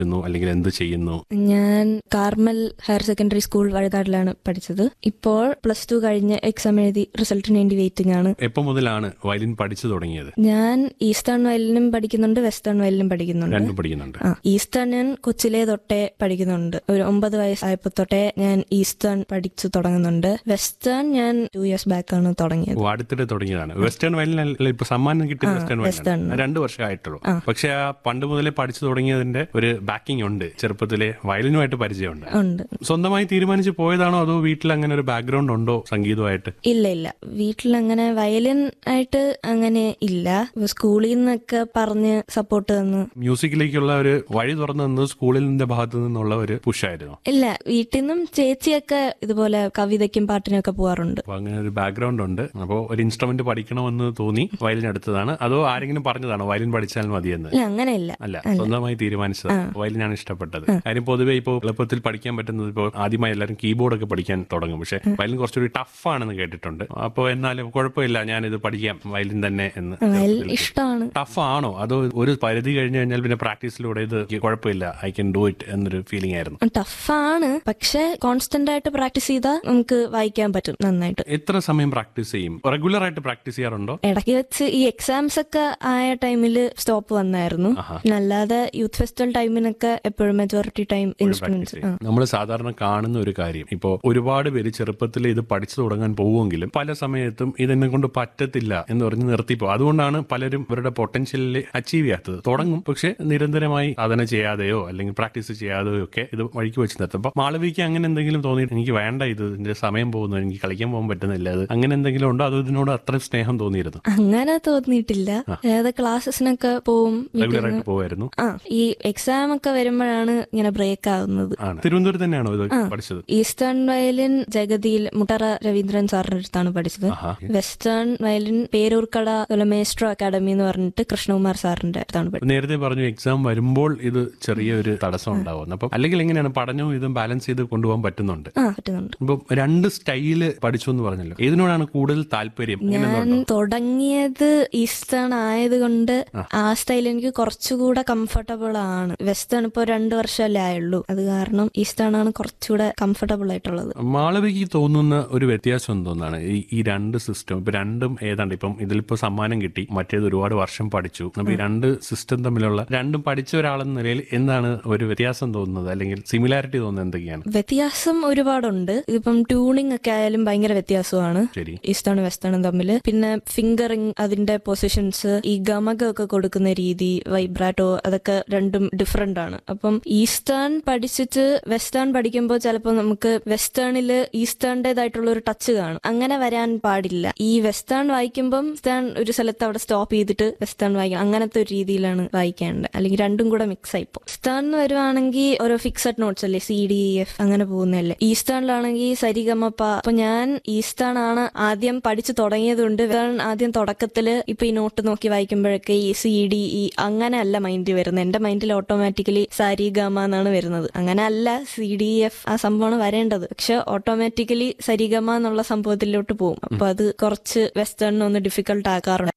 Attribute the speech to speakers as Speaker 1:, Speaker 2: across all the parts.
Speaker 1: ന്നു അല്ലെങ്കിൽ എന്ത് ചെയ്യുന്നു
Speaker 2: ഞാൻ കാർമൽ ഹയർ സെക്കൻഡറി സ്കൂൾ വഴുതാടിലാണ് പഠിച്ചത് ഇപ്പോൾ പ്ലസ് ടു കഴിഞ്ഞ് എക്സാം എഴുതി റിസൾട്ടിന് വേണ്ടി വെയിറ്റിംഗ് ആണ്
Speaker 1: എപ്പോ മുതലാണ് വയലിൻ പഠിച്ചു തുടങ്ങിയത്
Speaker 2: ഞാൻ ഈസ്റ്റേൺ വയലിനും പഠിക്കുന്നുണ്ട് വെസ്റ്റേൺ വയലിനും പഠിക്കുന്നുണ്ട്
Speaker 1: രണ്ടും പഠിക്കുന്നുണ്ട്
Speaker 2: ആ ഈസ്റ്റേൺ ഞാൻ കൊച്ചിലെ തൊട്ടേ പഠിക്കുന്നുണ്ട് ഒരു ഒമ്പത് വയസ്സായപ്പോ തൊട്ടേ ഞാൻ ഈസ്റ്റേൺ പഠിച്ചു തുടങ്ങുന്നുണ്ട് വെസ്റ്റേൺ ഞാൻ ടു ഇയേഴ്സ് ബാക്ക് ആണ് തുടങ്ങിയത്
Speaker 1: ഓ, അടുത്തിടെ തുടങ്ങിയതാണ് വെസ്റ്റേൺ വയലിനല്ല ഇപ്പൊ സമ്മാനം കിട്ടിയ വെസ്റ്റേൺ
Speaker 2: വെസ്റ്റേൺ.
Speaker 1: വയലിൻ രണ്ടു വർഷമായിട്ടുള്ളൂ പക്ഷെ ആ പണ്ട് മുതലേ പഠിച്ചു തുടങ്ങിയതിന്റെ ഒരു ബാക്കിംഗ് ഉണ്ട് ചെറുപ്പത്തിലെ വയലിനുമായിട്ട് പരിചയമുണ്ട്
Speaker 2: ഉണ്ട്
Speaker 1: സ്വന്തമായി തീരുമാനിച്ച് പോയതാണോ അതോ വീട്ടിൽ അങ്ങനെ ഒരു ബാക്ക്ഗ്രൗണ്ട് ഉണ്ടോ സംഗീതമായിട്ട്
Speaker 2: ഇല്ല ഇല്ല വീട്ടിൽ അങ്ങനെ വയലിൻ ആയിട്ട് അങ്ങനെ ഇല്ല സ്കൂളിൽ നിന്നൊക്കെ പറഞ്ഞ് സപ്പോർട്ട് തന്നു
Speaker 1: മ്യൂസിക്കിലേക്കുള്ള ഒരു വഴി തുറന്നു തന്നത് സ്കൂളിന്റെ ഭാഗത്തു നിന്നുള്ള ഒരു പുഷായിരുന്നു
Speaker 2: ഇല്ല വീട്ടിൽ നിന്നും ചേച്ചിയൊക്കെ ഇതുപോലെ കവിതയ്ക്കും പാട്ടിനും ഒക്കെ പോവാറുണ്ട്
Speaker 1: അപ്പൊ അങ്ങനെ ഒരു ബാക്ക്ഗ്രൗണ്ട് ഉണ്ട് അപ്പോൾ ഒരു ഇൻസ്ട്രുമെന്റ് പഠിക്കണമെന്ന് തോന്നി വയലിൻ എടുത്തതാണ് അതോ ആരെങ്കിലും പറഞ്ഞതാണോ വയലിൻ പഠിച്ചാൽ മതിയെന്ന്
Speaker 2: ഇല്ല അങ്ങനെയില്ല
Speaker 1: അല്ല സ്വന്തമായി തീരുമാനിച്ചത് വയലിനാണ് ഇഷ്ടപ്പെട്ടത് കാര്യം പൊതുവെ ഇപ്പോൾ എളുപ്പത്തിൽ പഠിക്കാൻ പറ്റുന്നത് ഇപ്പോൾ ആദ്യമായി എല്ലാവരും കീബോർഡ് ഒക്കെ പഠിക്കാൻ തുടങ്ങും പക്ഷെ വയലിൻ കുറച്ചുകൂടി ടഫ് ആണെന്ന് കേട്ടിട്ടുണ്ട് അപ്പോൾ എന്നാലും കുഴപ്പമില്ല ഞാൻ ഇത് പഠിക്കാം വയലിൻ തന്നെ എന്ന്
Speaker 2: വയലിൻ ഇഷ്ടമാണ്
Speaker 1: ടഫ് ആണോ അതോ ഒരു പരിധി കഴിഞ്ഞു കഴിഞ്ഞാൽ പിന്നെ പ്രാക്ടീസിലൂടെ ഇത് കുഴപ്പമില്ല ഐ ക്യാൻ ഡു ഇറ്റ് എന്നൊരു ഫീലിംഗ് ആയിരുന്നു
Speaker 2: ടഫാണ് പക്ഷെ കോൺസ്റ്റന്റ് ആയിട്ട് പ്രാക്ടീസ് ചെയ്താൽ നമുക്ക് വായിക്കാൻ പറ്റും നന്നായിട്ട്
Speaker 1: എത്ര സമയം പ്രാക്ടീസ് ചെയ്യും റെഗുലർ ആയിട്ട് പ്രാക്ടീസ് ചെയ്യാറുണ്ടോ
Speaker 2: ഇടയ്ക്ക് വെച്ച് ഈ എക്സാംസ് ഒക്കെ ആയ ടൈമിൽ സ്റ്റോപ്പ് വന്നായിരുന്നു അല്ലാതെ യൂത്ത് ഫെസ്റ്റിവൽ ടൈമിനൊക്കെ എപ്പോഴും മെജോറിറ്റി ടൈം ഇൻസ്ട്രുമെന്റ്സ്
Speaker 1: നമ്മൾ സാധാരണ കാണുന്ന ഒരു കാര്യം ഇപ്പോൾ ഒരുപാട് പേര് ചെറുപ്പത്തിൽ ഇത് പഠിച്ചു തുടങ്ങാൻ പോവുമെങ്കിലും പല സമയത്തും ഇതെന്നെ കൊണ്ട് പറ്റത്തില്ല എന്ന് പറഞ്ഞ് നിർത്തിപ്പോ അതുകൊണ്ടാണ് പലരും ഇവരുടെ പൊട്ടൻഷ്യലിൽ അച്ചീവ് ചെയ്യാത്തത് തുടങ്ങും പക്ഷെ നിരന്തരമായി സാധന ചെയ്യാതെയോ അല്ലെങ്കിൽ പ്രാക്ടീസ് ചെയ്യാതെയോ ഒക്കെ ഇത് വഴിക്ക് വെച്ച് നിർത്തും അപ്പൊ മാളവിക്ക് അങ്ങനെ എന്തെങ്കിലും തോന്നി എനിക്ക് വേണ്ട ഇത് ഇതിന്റെ സമയം പോകുന്നു എനിക്ക് കളിക്കാൻ പോകാൻ പറ്റുന്നില്ല അത് അങ്ങനെ എന്തെങ്കിലും ഉണ്ടോ അതോ ഇതിനോട് അത്ര സ്നേഹം തോന്നിയിരുന്നു
Speaker 2: അങ്ങനെ തോന്നിയിട്ടില്ല അതായത് ക്ലാസ്സസിനൊക്കെ പോവും
Speaker 1: റെഗുലർ ആയിട്ട് പോവായിരുന്നു
Speaker 2: ആ ഈ എക്സാം ഒക്കെ വരുമ്പോഴാണ് ഇങ്ങനെ ബ്രേക്ക് ആവുന്നത്
Speaker 1: ആണ് തിരുവനന്തപുരത്ത് തന്നെയാണോ ഇത് പഠിച്ചത്
Speaker 2: ഈസ്റ്റേൺ വയലിൻ ജഗതിയിൽ മുട്ടറ രവീന്ദ്രൻ സാറിന്റെ അടുത്താണ് പഠിച്ചത്
Speaker 1: ആഹാ.
Speaker 2: വെസ്റ്റേൺ വയലിൻ പേരൂർക്കട അതുപോലെ മേസ്ട്രോ അക്കാദമി എന്ന് പറഞ്ഞിട്ട് കൃഷ്ണകുമാർ സാറിന്റെ അടുത്താണ് പഠിച്ചത്
Speaker 1: നേരത്തെ പറഞ്ഞു എക്സാം വരുമ്പോൾ ഇത് ചെറിയൊരു തടസ്സം ഉണ്ടാവുന്നു അപ്പം അല്ലെങ്കിൽ എങ്ങനെയാണ് പഠനവും ഇതും ബാലൻസ് ചെയ്ത് കൊണ്ടുപോകാൻ പറ്റുന്നുണ്ട്
Speaker 2: ആ പറ്റുന്നുണ്ട്
Speaker 1: ഇപ്പം രണ്ട് സ്റ്റൈല് പഠിച്ചു എന്ന് പറഞ്ഞല്ലോ ഏതിനോടാണ് കൂടുതൽ താല്പര്യം അങ്ങനെ
Speaker 2: ഞാൻ
Speaker 1: എന്തുകൊണ്ടോ?
Speaker 2: തുടങ്ങിയത് ഈസ്റ്റേൺ ആയതുകൊണ്ട് ആ സ്റ്റൈൽ എനിക്ക് കുറച്ചുകൂടെ കംഫർട്ടബിൾ ആണ് വെസ്റ്റേൺ ഇപ്പോൾ രണ്ടു വർഷമല്ലേ ആയുള്ളൂ അത് കാരണം ഈസ്റ്റേൺ ആണ് കുറച്ചുകൂടെ കംഫർട്ടബിൾ ആയിട്ടുള്ളത്
Speaker 1: മാളവിക്ക് തോന്നുന്ന ഒരു വ്യത്യാസം എന്തോന്നാണ് ഈ ഈ രണ്ട് സിസ്റ്റം ഇപ്പൊ രണ്ടും ഏതാണ്ട് ഇപ്പം ഇതിലിപ്പോ സമ്മാനം കിട്ടി മറ്റേത് ഒരുപാട് വർഷം പഠിച്ചു അപ്പൊ ഈ രണ്ട് സിസ്റ്റം തമ്മിലുള്ള രണ്ടും പഠിച്ച ഒരാളെന്ന നിലയിൽ എന്താണ് ഒരു വ്യത്യാസം തോന്നുന്നത് അല്ലെങ്കിൽ സിമിലാരിറ്റി തോന്നുന്നത് എന്തൊക്കെയാണ്
Speaker 2: വ്യത്യാസം ഒരുപാടുണ്ട് ഇതിപ്പം ട്യൂണിംഗ് ഒക്കെ ആയാലും ഭയങ്കര വ്യത്യാസമാണ്
Speaker 1: ശരി
Speaker 2: ഈസ്റ്റേണും വെസ്റ്റേണും തമ്മിൽ പിന്നെ ഫിംഗറിങ് അതിന്റെ പൊസിഷൻസ് ഈ ഗമക ഒക്കെ കൊടുക്കുന്ന രീതി വൈബ്രാറ്റോ അതൊക്കെ രണ്ടും ഡിഫറെന്റ് ആണ് അപ്പം ഈസ്റ്റേൺ പഠിച്ചിട്ട് വെസ്റ്റേൺ പഠിക്കുമ്പോൾ ചിലപ്പോൾ നമുക്ക് വെസ്റ്റേണില് ഈസ്റ്റേണിന്റേതായിട്ടുള്ള ഒരു ടച്ച് കാണും അങ്ങനെ വരാൻ പാടില്ല ഈ വെസ്റ്റേൺ വായിക്കുമ്പം വെസ്റ്റേൺ ഒരു സ്ഥലത്ത് അവിടെ സ്റ്റോപ്പ് ചെയ്തിട്ട് വെസ്റ്റേൺ വായിക്കണം അങ്ങനത്തെ ഒരു രീതിയിലാണ് വായിക്കേണ്ടത് അല്ലെങ്കിൽ രണ്ടും കൂടെ മിക്സ് ആയിപ്പോ വെസ്റ്റേൺ വരുവാണെങ്കിൽ ഓരോ ഫിക്സഡ് നോട്ട്സ് അല്ലേ സി ഡി എഫ് അങ്ങനെ പോകുന്നതല്ലേ ഈസ്റ്റേണിലാണെങ്കിൽ സരിഗമപ്പ അപ്പൊ ഞാൻ ഈസ്റ്റേൺ ആണ് ആദ്യം പഠിച്ചു തുടങ്ങിയത് കൊണ്ട് വെസ്റ്റേൺ ആദ്യം തുടക്കത്തില് ഇപ്പൊ ഈ നോട്ട് നോക്കി വായിക്കുമ്പോഴൊക്കെ ഈ സി ഡി ഇ അങ്ങനെ അല്ല മൈൻഡിൽ വരുന്നത് എന്റെ മൈൻഡിൽ ഓട്ടോമാറ്റിക്കലി സരി ഗമ എന്നാണ് വരുന്നത് അങ്ങനെ അല്ല സി ഡി എഫ് ആ സംഭവമാണ് വരേണ്ടത് പക്ഷെ ഓട്ടോമാറ്റിക്കലി സരിഗമ എന്നുള്ള സംഭവത്തിലോട്ട് പോകും അപ്പൊ അത് കുറച്ച് വെസ്റ്റേണിന് ഒന്ന് ഡിഫിക്കൽട്ട് ആക്കാറുണ്ടായിരുന്നു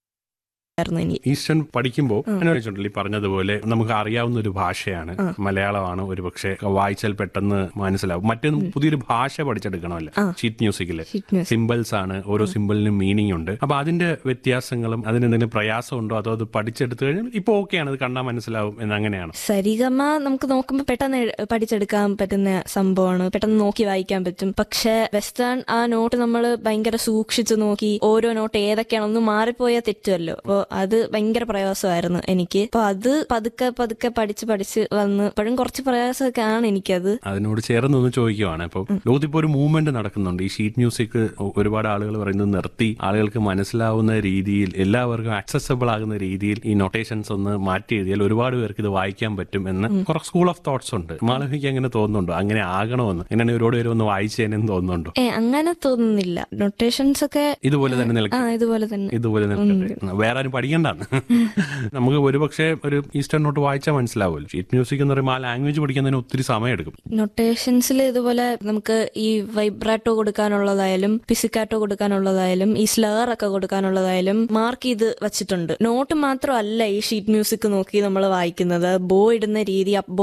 Speaker 2: എനിക്ക്
Speaker 1: ഈസ്റ്റേൺ പഠിക്കുമ്പോൾ അനുഭവിച്ചിട്ടുണ്ടല്ലോ ഈ പറഞ്ഞതുപോലെ നമുക്ക് അറിയാവുന്ന ഒരു ഭാഷയാണ് മലയാളമാണ് ഒരു പക്ഷേ വായിച്ചാൽ പെട്ടെന്ന് മനസ്സിലാവും മറ്റൊന്നും പുതിയൊരു ഭാഷ പഠിച്ചെടുക്കണമല്ലോ ഷീറ്റ് മ്യൂസിക്കില്
Speaker 2: Sheet music.
Speaker 1: സിമ്പിൾസ് ആണ് ഓരോ സിമ്പിളിനും മീനിങ് ഉണ്ട് അപ്പൊ അതിന്റെ വ്യത്യാസങ്ങളും അതിന് എന്തെങ്കിലും പ്രയാസം ഉണ്ടോ അതോ അത് പഠിച്ചെടുത്തു കഴിഞ്ഞാൽ ഇപ്പൊ ഓക്കെയാണ് അത് കണ്ടാൽ മനസ്സിലാവും എന്നങ്ങനെയാണ്
Speaker 2: സരിഗമ നമുക്ക് നോക്കുമ്പോൾ പെട്ടെന്ന് എഴു- പഠിച്ചെടുക്കാൻ പറ്റുന്ന സംഭവമാണ് പെട്ടെന്ന് നോക്കി വായിക്കാൻ പറ്റും പക്ഷെ വെസ്റ്റേൺ ആ നോട്ട് നമ്മൾ ഭയങ്കര സൂക്ഷിച്ചു നോക്കി ഓരോ നോട്ട് ഏതൊക്കെയാണ് ഒന്ന് മാറിപ്പോയാൽ തെറ്റുമല്ലോ അപ്പോൾ അത് ഭയങ്കര പ്രയാസമായിരുന്നു എനിക്ക് അപ്പൊ അത് പതുക്കെ പതുക്കെ പഠിച്ച് പഠിച്ച് വന്ന് ഇപ്പോഴും കുറച്ച് പ്രയാസമൊക്കെ ആണ് എനിക്കത്
Speaker 1: അതിനോട് ചേർന്ന് ഒന്ന് ചോദിക്കുവാണ് ഇപ്പം ലോകത്തിപ്പോ ഒരു മൂവ്മെന്റ് നടക്കുന്നുണ്ട് ഈ ഷീറ്റ് മ്യൂസിക് ഒരുപാട് ആളുകൾ പറയുന്നത് നിർത്തി ആളുകൾക്ക് മനസ്സിലാവുന്ന രീതിയിൽ എല്ലാവർക്കും ആക്സസബിൾ ആകുന്ന രീതിയിൽ ഈ നൊട്ടേഷൻസ് ഒന്ന് മാറ്റി എഴുതിയാൽ ഒരുപാട് പേർക്ക് ഇത് വായിക്കാൻ പറ്റും എന്ന് കുറച്ച് സ്കൂൾ ഓഫ് തോട്ട്സ് ഉണ്ട് മാളവിക്ക് അങ്ങനെ തോന്നുന്നുണ്ടോ അങ്ങനെ ആകണമെന്ന് എങ്ങനെ ഒരുപാട് പേര് ഒന്ന് വായിച്ചേനെന്ന് തോന്നുന്നുണ്ടോ
Speaker 2: ഏ അങ്ങനെ തോന്നുന്നില്ല നൊട്ടേഷൻസ് ഒക്കെ
Speaker 1: ഇതുപോലെ തന്നെ
Speaker 2: ആ
Speaker 1: നിൽക്കും
Speaker 2: ഇതുപോലെ തന്നെ
Speaker 1: ഇതുപോലെ നിൽക്കട്ടെ വേറെ ആരും പഠിക്കണ്ടാന്ന് നമുക്ക് ഒരുപക്ഷെ ഒരു ഈസ്റ്റേൺ നോട്ട് വായിച്ചാൽ മനസ്സിലാവുമല്ലോ ഷീറ്റ് മ്യൂസിക് എന്ന് പറയുമ്പോൾ ആ ലാംഗ്വേജ് പഠിക്കുന്നതിന് ഒത്തിരി സമയം എടുക്കും
Speaker 2: നൊട്ടേഷൻസിൽ ഇതുപോലെ നമുക്ക് ഈ വൈബ്രാറ്റോ കൊടുക്കാനുള്ളതായാലും പിസിക്കാറ്റോ കൊടുക്കാനുള്ളതായാലും ഈ സ്ലർ ഒക്കെ കൊടുക്കാനുള്ളതായാലും മാർക്ക് ചെയ്ത് വെച്ചിട്ടുണ്ട് നോട്ട് മാത്രമല്ല ഈ ഷീറ്റ് മ്യൂസിക് നോക്കി നമ്മൾ വായിക്കുന്നത് ബോ ഇടുന്ന രീതി അപ്പ്